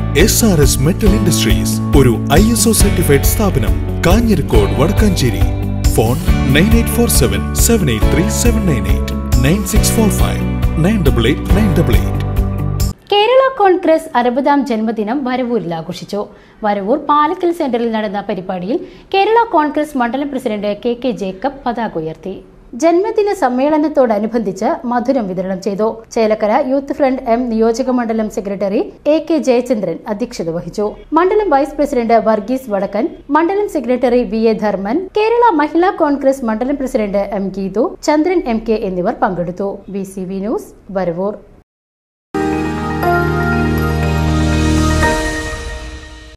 S R S metal industries ഒരു I S O certified സ്ഥാപനം Kanhirakode Vadakkanchery phone nine eight four seven seven eight three seven nine eight nine six four five nine double eight nine double eight Kerala Congress അറുപതാം ജന്മദിനം വരവൂരിൽ ആഘോഷിച്ചു വരവൂർ പാലക്കൽ സെന്ററിൽ നടന്ന പരിപാടിയിൽ കേരള കോൺഗ്രസ് മണ്ഡലം president K K Jacob പതാക ഉയർത്തി ജന്മദിന സമ്മേളനത്തോടനുബന്ധിച്ച് മധുരം വിതരണം ചെയ്തു ചേലക്കര യൂത്ത് ഫ്രണ്ട് എം നിയോജക മണ്ഡലം സെക്രട്ടറി എ കെ ജയചന്ദ്രൻ അധ്യക്ഷത വഹിച്ചു മണ്ഡലം വൈസ് പ്രസിഡന്റ് വർഗീസ് വടക്കൻ മണ്ഡലം secretary V A Dharman Kerala Mahila Congress മണ്ഡലം president M Geethu Chandran M K എന്നിവർ പങ്കെടുത്തു B C V news Varavoor